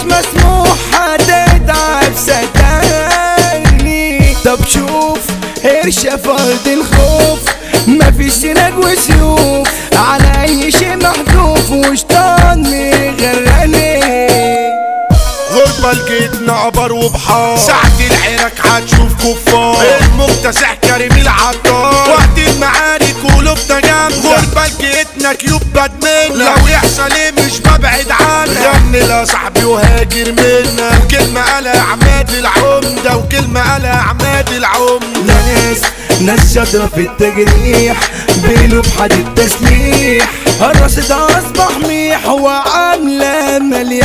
مسموح هتتعب صدقني طب شوف قرشة فرد الخوف مفيش سناج وسيوف على اي شيء محذوف وشطان مغرقني غربة لقيتنا عبر وبحار ساعة العراك هتشوف كفار المكتسح كريم العطار وقت المعارك قلوبنا جامدة غربة لقيتنا كيوب بدمنا لو يحصل ايه مش ببعد عنك غني لا صاحبي وهاجر منا وكلمة قالها عماد العمدة وكلمة قالها عماد العمدة ناس ناس شاطرة في التجريح بيلوا بحد التسليح الرصيد أصبح ميح وعاملة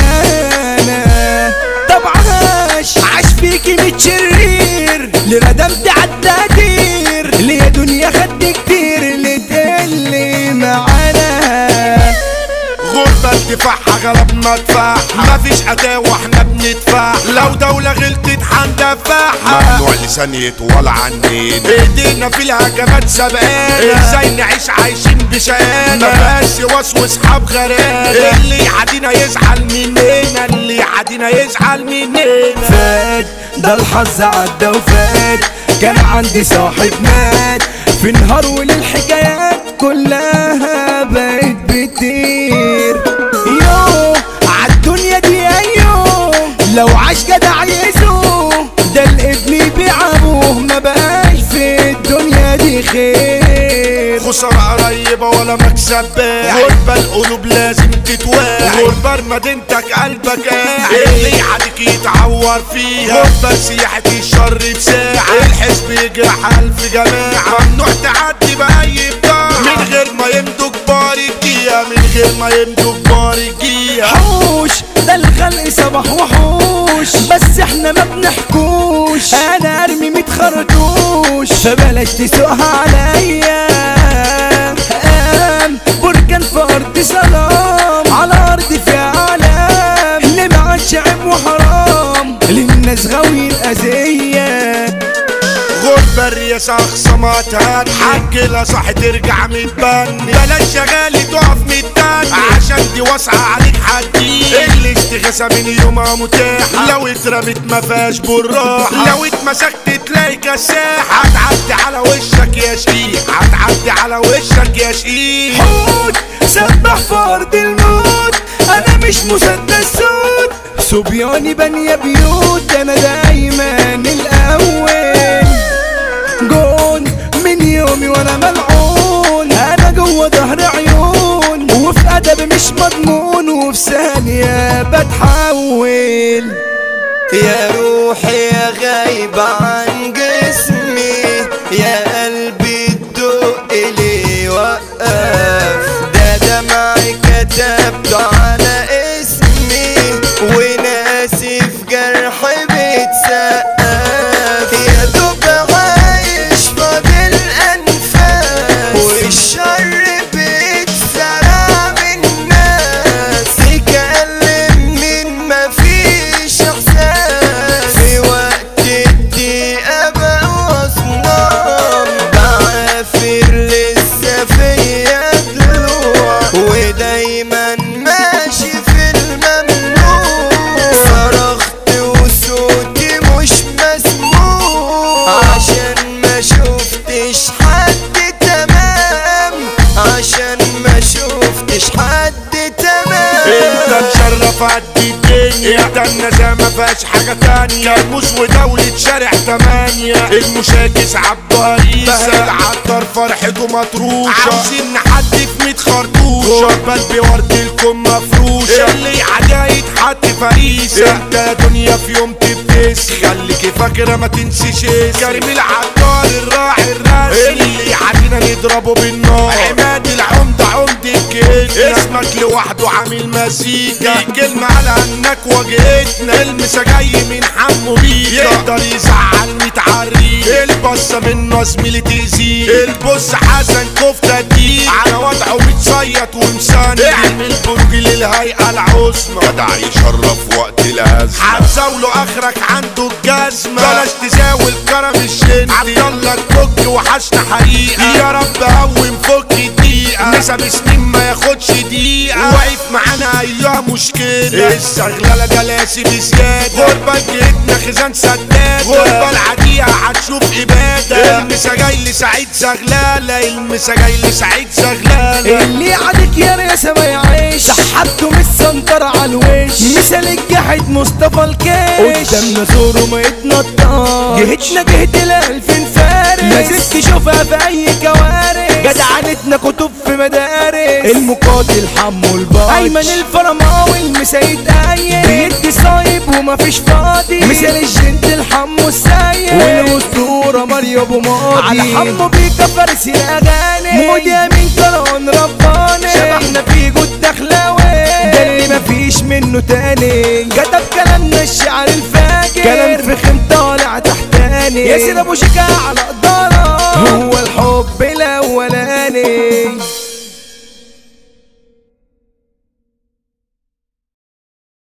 مليانة طب عاش عاش فيكي متشرير اللي ندمت عالتقدير اللي يا دنيا خد كتير اللي تقلي معانا غربة دفاعها غلبنا دفاعها مفيش قتاوة احنا بندفع لو دولة غلطت هندفعها ممنوع لسان يطول عنين ايدينا في الهجمات سبقانا ازاي نعيش عايشين بشقانا مبقاش وسوس حاب غرقانا اللي يعادينا يزعل مننا اللي يعادينا يزعل مننا فات ده الحظ عدى وفات كان عندي صاحب مات في نهار وللحكايات كلها بقت بتطير يو عالدنيا دي ايوه لو عاش جدع يسوه ده الابن يبيع ابوه ما بقاش في الدنيا دي خير خسارة قريبة ولا مكسب باع غربة القلوب لازم تتواعي غربة مدينتك قلبك قاعد اللي يعاديك يتعور فيها غربة سياحة الشر بساعة الحزب يجرح ألف جماعة ممنوع تعدي بأي بتاع من غير ما يمدوا كبار الجية من غير ما يمدوا كبار الجية حوش ده الخلق صباح وحوش بس احنا ما بنحكوش انا ارمي ميت خرطوش فبلاش تسوقها عليا قام بركان في ارض سلام على ارض في علام اللي ما عادش عيب وحرام للناس غاوي الاذيه غربة الرياسة أخصاماتها حق لا صح ترجع متبني بلاش شغالي تقف متاني عشان دي واسعة عليك حدي الاستغاثة من يومها متاحة لو اترمت ما فيهاش بالراحة لو اتمسكت تلاقي كساحة هتعدي على وشك يا شقيق هتعدي على وشك يا شقيق حوت سبح في ارض الموت انا مش مسدس سود صبياني بني بيوت انا دايما الاول جون من يومي وانا ملعون انا جوه ظهر عيون وفي ادب مش مضمون وفي ثانيه بتحول يا روحي يا غايبة عن جسمي يا قلبي الدق لي وقف ده دمعي كتبته على اسمي وناسي في جرحي بيتسقف يا دوب عايش فاضل انفاس والشر بيتزرع من الناس يكلم من مفيش احساس في وقت الضيقه بقوا اصنام بعافر لسه فيا دلوع ودايما ماشي في الممنوع صرخت وصوتي مش مسموع عشان ما شفتش حد تمام عشان ما شفتش حد تمام انت مشرف قد الدنيا انت النزاهة ما فيهاش حاجة تانية كرموز ودولة شارع تمانية المشاكس عبده هريسة العطار فرحته مطروشة عاوزين نحدي في ميت خرطوشة بل بورد الكم مفروشة اللي عجايد حد فريسة انت يا دنيا في يوم تبتس خليكي فاكرة ما تنسيش اسم. كريم العطار الراعي الرسمي اللي عادينا نضربه بالنار عماد العمدة عمدة الكلمة اسمك لوحده عامل مزيكا كلمة على انك واجهتنا المسا جاي من حمو بيكا يقدر يزعل متعري البصة منه زميلي تأذيه البص حسن كفتة دي على وضعه متصيط ومسند اعمل برج للهيئة العظمى جدع يشرف وقت الأزمة هتزاوله اخرك عنده الجزمة بلاش تزاول كرم الشن عبد الله الكوك وحشنا حقيقة يا رب هون فك الدقيقة حقيقة نسب سنين ما ياخدش دقيقة واقف معانا ايها مشكلة الشغلة جلاسي بزيادة غربة جيتنا خزان سدادة غربة العادية هتشوف إبادة المسا جاي لسعيد زغلالة المسا جاي لسعيد زغلالة اللي عليك يا رياسة ما يعيش سحبته من السنتر على الوش مثل الجحد مصطفى الكيش قدامنا زوره ما يتنطاش جهتنا جهد الالفين فارس لازم تشوفها في اي كوارث جدعنتنا كتب في مدارس المقاتل حمو الباش ايمن الفرماوي المسيد ايد بيدي صايب ومفيش فاضي مثل الجنت الحمو السيد والاسطوره ماريو ابو ماضي على حمو بيكا فارس الاغاني مودي امين كرهان رباني شبحنا في جود دخلاوي ده اللي مفيش منه تاني كتب كلامنا الشعر الفاجر كلام في خيم طالع تحتاني ياسر ابو شجاع على قدام